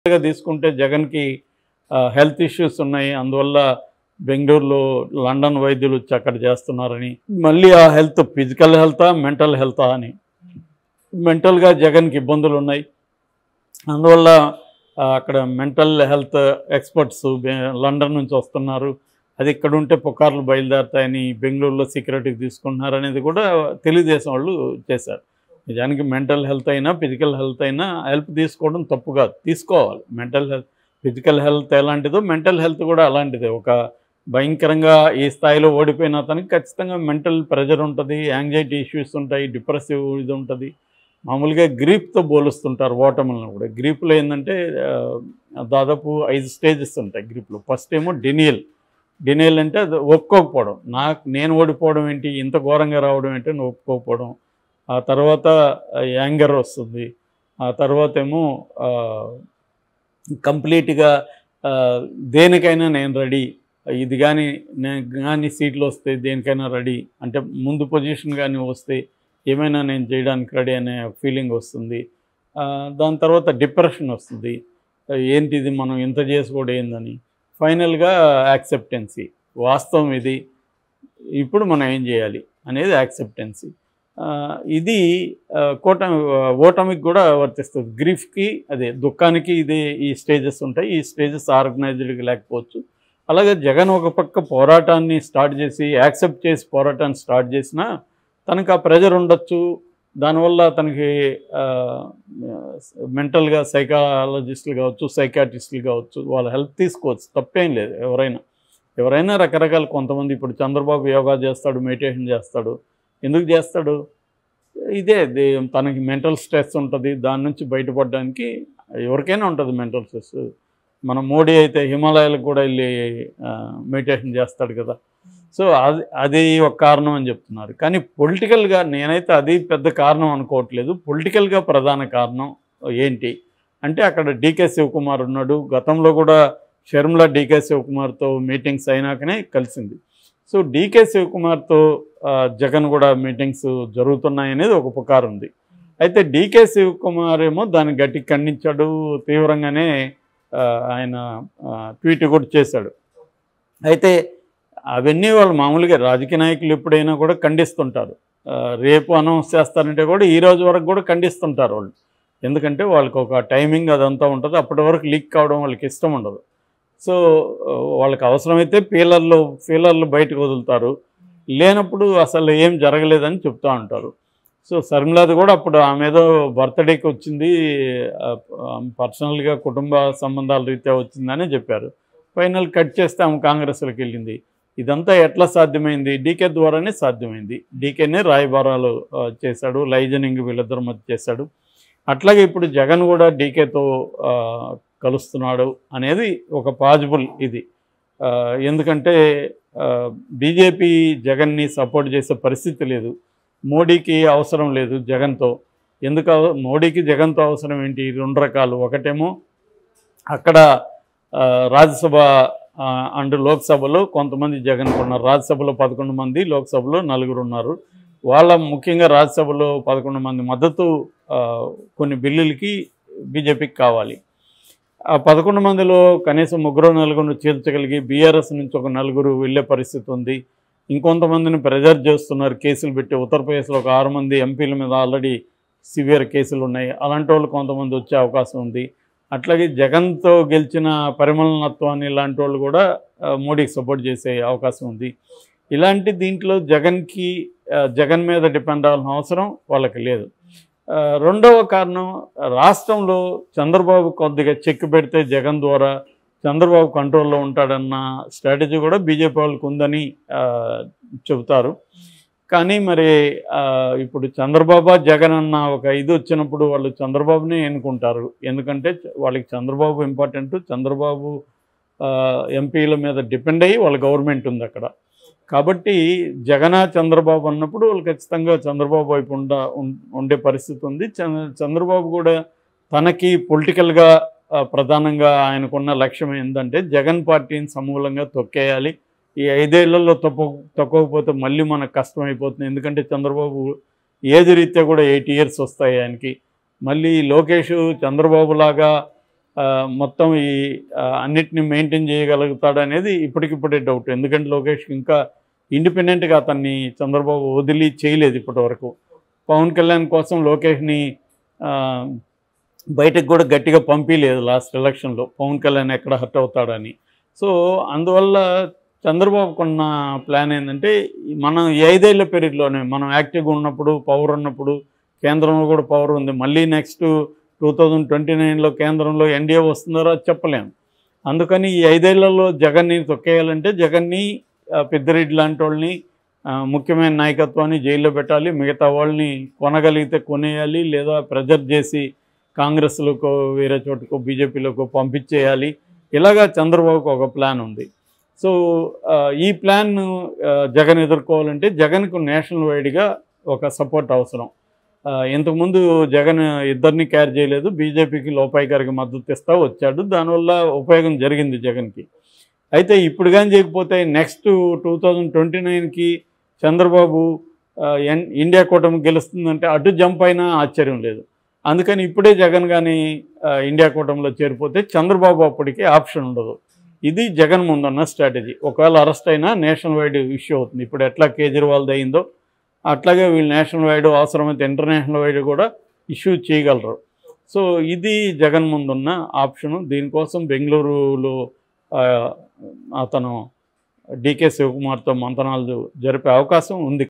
గా తీసుకుంటే జగన్కి హెల్త్ ఇష్యూస్ ఉన్నాయి అందువల్ల బెంగళూరులో లండన్ వైద్యులు వచ్చి అక్కడ చేస్తున్నారని మళ్ళీ ఆ హెల్త్ ఫిజికల్ హెల్తా మెంటల్ హెల్తా అని మెంటల్గా జగన్కి ఇబ్బందులు ఉన్నాయి అందువల్ల ఆ, అక్కడ మెంటల్ హెల్త్ ఎక్స్పర్ట్స్ లండన్ నుంచి వస్తున్నారు అది ఇక్కడ ఉంటే పుకార్లు బయలుదేరుతాయని బెంగళూరులో సెక్యూరిటీకి తీసుకుంటున్నారు అనేది కూడా తెలుగుదేశం వాళ్ళు చేశారు నిజానికి మెంటల్ హెల్త్ అయినా ఫిజికల్ హెల్త్ అయినా హెల్ప్ తీసుకోవడం తప్పు కాదు తీసుకోవాలి మెంటల్ హెల్త్ ఫిజికల్ హెల్త్ ఎలాంటిదో మెంటల్ హెల్త్ కూడా అలాంటిదే ఒక భయంకరంగా ఈ స్థాయిలో ఓడిపోయిన అతనికి ఖచ్చితంగా మెంటల్ ప్రెజర్ ఉంటుంది యాంగ్జైటీ ఇష్యూస్ ఉంటాయి డిప్రెసివ్ ఇది ఉంటుంది మామూలుగా గ్రీప్తో పోలుస్తుంటారు ఓటములను కూడా గ్రీప్లో ఏంటంటే ఆ, దాదాపు ఐదు స్టేజెస్ ఉంటాయి గ్రీప్లో ఫస్ట్ ఏమో డినియల్ డినియల్ అంటే అది ఒప్పుకోకపోవడం నాకు నేను ఓడిపోవడం ఏంటి ఇంత ఘోరంగా రావడం ఏంటి అని ఒప్పుకోకపోవడం ఆ తర్వాత యాంగర్ వస్తుంది ఆ తర్వాత ఏమో కంప్లీట్గా దేనికైనా నేను రెడీ ఇది కానీ నేను కానీ సీట్లు వస్తే దేనికైనా రెడీ అంటే ముందు పొజిషన్ కానీ వస్తే ఏమైనా నేను చేయడానికి రెడీ అనే ఫీలింగ్ వస్తుంది ఆ, దాని తర్వాత డిప్రెషన్ వస్తుంది ఏంటిది మనం ఇంత చేసుకోవడం ఏందని ఫైనల్గా యాక్సెప్టెన్సీ వాస్తవం ఇది ఇప్పుడు మనం ఏం చేయాలి అనేది యాక్సెప్టెన్సీ ఆ, ఇది ఆ, కూటమి ఓటమికి కూడా వర్తిస్తుంది గ్రీఫ్కి అదే దుఃఖానికి ఇదే ఈ స్టేజెస్ ఉంటాయి ఈ స్టేజెస్ ఆర్గనైజ్డ్గా లేకపోవచ్చు అలాగే జగన్ ఒక పక్క పోరాటాన్ని స్టార్ట్ చేసి యాక్సెప్ట్ చేసి పోరాటాన్ని స్టార్ట్ చేసినా తనకు ఆ ప్రెజర్ ఉండొచ్చు దానివల్ల తనకి మెంటల్గా సైకాలజిస్టులు కావచ్చు సైకాట్రిస్టులు కావచ్చు వాళ్ళ హెల్ప్ తీసుకోవచ్చు తప్పేం లేదు ఎవరైనా ఎవరైనా రకరకాల కొంతమంది ఇప్పుడు చంద్రబాబు యోగా చేస్తాడు మెడిటేషన్ చేస్తాడు ఎందుకు చేస్తాడు ఇదే దే- తనకి మెంటల్ స్ట్రెస్ ఉంటుంది దాని నుంచి బయటపడడానికి ఎవరికైనా ఉంటుంది మెంటల్ స్ట్రెస్ మన మోడీ అయితే హిమాలయాలకు కూడా వెళ్ళి మెడిటేషన్ చేస్తాడు కదా సో అది అది ఒక కారణం అని చెప్తున్నారు కానీ పొలిటికల్గా నేనైతే అది పెద్ద కారణం అనుకోవట్లేదు పొలిటికల్గా ప్రధాన కారణం ఏంటి అంటే అక్కడ డీకే శివకుమార్ ఉన్నాడు గతంలో కూడా షర్మిల డీకే శివకుమార్తో మీటింగ్స్ అయినాకనే కలిసింది సో డీకే శివకుమార్తో ఆ, జగన్ కూడా మీటింగ్స్ జరుగుతున్నాయనేది ఒక పుకారు ఉంది అయితే డీకే శివకుమార్ ఏమో దాన్ని గట్టి ఖండించాడు తీవ్రంగానే ఆ, ఆయన ఆ, ట్వీట్ కూడా చేశాడు అయితే అవన్నీ వాళ్ళు మామూలుగా రాజకీయ నాయకులు ఎప్పుడైనా కూడా ఖండిస్తుంటారు ఆ, రేపు అనౌన్స్ చేస్తారంటే కూడా ఈ రోజు వరకు కూడా ఖండిస్తుంటారు వాళ్ళు ఎందుకంటే వాళ్ళకి ఒక టైమింగ్ అదంతా ఉంటుంది అప్పటి వరకు లీక్ కావడం వాళ్ళకి ఇష్టం ఉండదు సో ఆ, వాళ్ళకి అవసరమైతే పీలర్లు పీలర్లు బయటకు వదులుతారు లేనప్పుడు అసలు ఏం జరగలేదని చెప్తా ఉంటారు సో శర్మిలాది కూడా అప్పుడు ఆమె ఏదో బర్త్డేకి వచ్చింది పర్సనల్గా కుటుంబ సంబంధాల రీత్యా వచ్చిందని చెప్పారు ఫైనల్ కట్ చేస్తే ఆమె కాంగ్రెస్లోకి వెళ్ళింది ఇదంతా ఎట్లా సాధ్యమైంది డీకే ద్వారానే సాధ్యమైంది డీకేనే రాయబారాలు ఆ, చేశాడు లైజనింగ్ వీళ్ళిద్దరి మధ్య చేశాడు అట్లాగే ఇప్పుడు జగన్ కూడా డీకేతో కలుస్తున్నాడు అనేది ఒక పాజిబుల్ ఇది ఆ, ఎందుకంటే బీజేపీ జగన్ని సపోర్ట్ చేసే పరిస్థితి లేదు మోడీకి అవసరం లేదు జగన్తో ఎందుకు అవ- మోడీకి జగన్తో అవసరం ఏంటి రెండు రకాలు ఒకటేమో అక్కడ ఆ, రాజ్యసభ ఆ, అండ్ లోక్సభలో కొంతమంది జగన్ ఉన్నారు రాజ్యసభలో పదకొండు మంది లోక్సభలో నలుగురు ఉన్నారు వాళ్ళ ముఖ్యంగా రాజ్యసభలో పదకొండు మంది మద్దతు ఆ, కొన్ని బిల్లులకి బీజేపీకి కావాలి ఆ పదకొండు మందిలో కనీసం ముగ్గురు నలుగురు చేర్చగలిగి బీఆర్ఎస్ నుంచి ఒక నలుగురు వెళ్ళే పరిస్థితి ఉంది ఇంకొంతమందిని ప్రెజర్ చేస్తున్నారు కేసులు పెట్టి ఉత్తరప్రదేశ్లో ఒక ఆరు మంది ఎంపీల మీద ఆల్రెడీ సివియర్ కేసులు ఉన్నాయి అలాంటి వాళ్ళు కొంతమంది వచ్చే అవకాశం ఉంది అట్లాగే జగన్తో గెలిచిన పరిమళనత్వాన్ని ఇలాంటి వాళ్ళు కూడా ఆ, మోడీకి సపోర్ట్ చేసే అవకాశం ఉంది ఇలాంటి దీంట్లో జగన్కి ఆ, జగన్ మీద డిపెండ్ అవ్వాల్సిన అవసరం వాళ్ళకి లేదు ఆ, రెండవ కారణం రాష్ట్రంలో చంద్రబాబు కొద్దిగా చెక్ పెడితే జగన్ ద్వారా చంద్రబాబు కంట్రోల్లో ఉంటాడన్న స్ట్రాటజీ కూడా బీజేపీ వాళ్ళకు ఉందని ఆ, చెబుతారు కానీ మరి ఆ, ఇప్పుడు చంద్రబాబు జగన్ అన్న ఒక ఇది వచ్చినప్పుడు వాళ్ళు చంద్రబాబునే ఎన్నుకుంటారు ఎందుకంటే చ- వాళ్ళకి చంద్రబాబు ఇంపార్టెంట్ చంద్రబాబు ఆ, ఎంపీల మీద డిపెండ్ అయ్యి వాళ్ళ గవర్నమెంట్ ఉంది అక్కడ కాబట్టి జగన చంద్రబాబు అన్నప్పుడు వాళ్ళు ఖచ్చితంగా చంద్రబాబు వైపు ఉండ ఉం- ఉండే పరిస్థితి ఉంది చంద్ర చంద్రబాబు కూడా తనకి పొలిటికల్గా ప్రధానంగా ఆయనకున్న లక్ష్యం ఏంటంటే జగన్ పార్టీని సమూలంగా తొక్కేయాలి ఈ ఐదేళ్లలో తొక్క తొక్కకపోతే మళ్ళీ మనకు కష్టం అయిపోతుంది ఎందుకంటే చంద్రబాబు ఏజ్ రీత్యా కూడా ఎయిట్ ఇయర్స్ వస్తాయి ఆయనకి మళ్ళీ లోకేష్ చంద్రబాబు లాగా ఆ, మొత్తం ఈ ఆ, అన్నిటిని మెయింటైన్ చేయగలుగుతాడు అనేది ఇప్పటికిప్పుడే డౌట్ ఎందుకంటే లోకేష్ ఇంకా ఇండిపెండెంట్గా అతన్ని చంద్రబాబు వదిలి చేయలేదు ఇప్పటివరకు పవన్ కళ్యాణ్ కోసం లోకేష్ని ఆ, బయటకు కూడా గట్టిగా పంపించలేదు లాస్ట్ ఎలక్షన్లో పవన్ కళ్యాణ్ ఎక్కడ హర్ట్ అవుతాడని సో అందువల్ల చంద్రబాబుకున్న ప్లాన్ ఏంటంటే ఈ మనం ఈ ఐదేళ్ల పీరియడ్లోనే మనం యాక్టివ్గా ఉన్నప్పుడు పవర్ ఉన్నప్పుడు కేంద్రంలో కూడా పవర్ ఉంది మళ్ళీ నెక్స్ట్ టూ థౌజండ్ ట్వంటీ నైన్లో కేంద్రంలో ఎన్డీఏ వస్తుందో అది చెప్పలేము అందుకని ఈ ఐదేళ్లలో జగన్ని తొక్కేయాలంటే జగన్ని ఆ, పెద్దిరెడ్డి లాంటి వాళ్ళని ఆ, ముఖ్యమైన నాయకత్వాన్ని జైల్లో పెట్టాలి మిగతా వాళ్ళని కొనగలిగితే కొనేయాలి లేదా ప్రెజర్ చేసి కాంగ్రెస్లోకో వేరే చోటుకో బీజేపీలోకో పంపించేయాలి ఇలాగా చంద్రబాబుకు ఒక ప్లాన్ ఉంది సో ఆ, ఈ ప్లాన్ ఆ, జగన్ ఎదుర్కోవాలంటే జగన్కు నేషనల్ వైడ్గా ఒక సపోర్ట్ అవసరం ఆ, ఇంతకుముందు జగన్ ఇద్దరిని క్యారీ చేయలేదు బీజేపీకి లోపాయి గారికి మద్దతు ఇస్తా వచ్చాడు దానివల్ల ఉపయోగం జరిగింది జగన్కి అయితే ఇప్పుడు కానీ చేయకపోతే నెక్స్ట్ టూ థౌజండ్ ట్వంటీ నైన్కి చంద్రబాబు ఆ, ఎన్- ఇండియా కూటమి గెలుస్తుందంటే అటు జంప్ అయినా ఆశ్చర్యం లేదు అందుకని ఇప్పుడే జగన్ కానీ ఆ, ఇండియా కూటమిలో చేరిపోతే చంద్రబాబు అప్పటికి ఆప్షన్ ఉండదు ఇది జగన్ ముందున్న స్ట్రాటజీ ఒకవేళ అరెస్ట్ అయినా నేషనల్ వైడ్ ఇష్యూ అవుతుంది ఇప్పుడు ఎట్లా కేజ్రీవాల్ది అయిందో అట్లాగే వీళ్ళు నేషనల్ వైడ్ అవసరమైతే ఇంటర్నేషనల్ వైడ్ కూడా ఇష్యూ చేయగలరు సో ఇది జగన్ ముందున్న ఆప్షను దీనికోసం బెంగళూరులో ఆ, అతను డీకే శివకుమార్తో మంతనాలు జరిపే అవకాశం ఉంది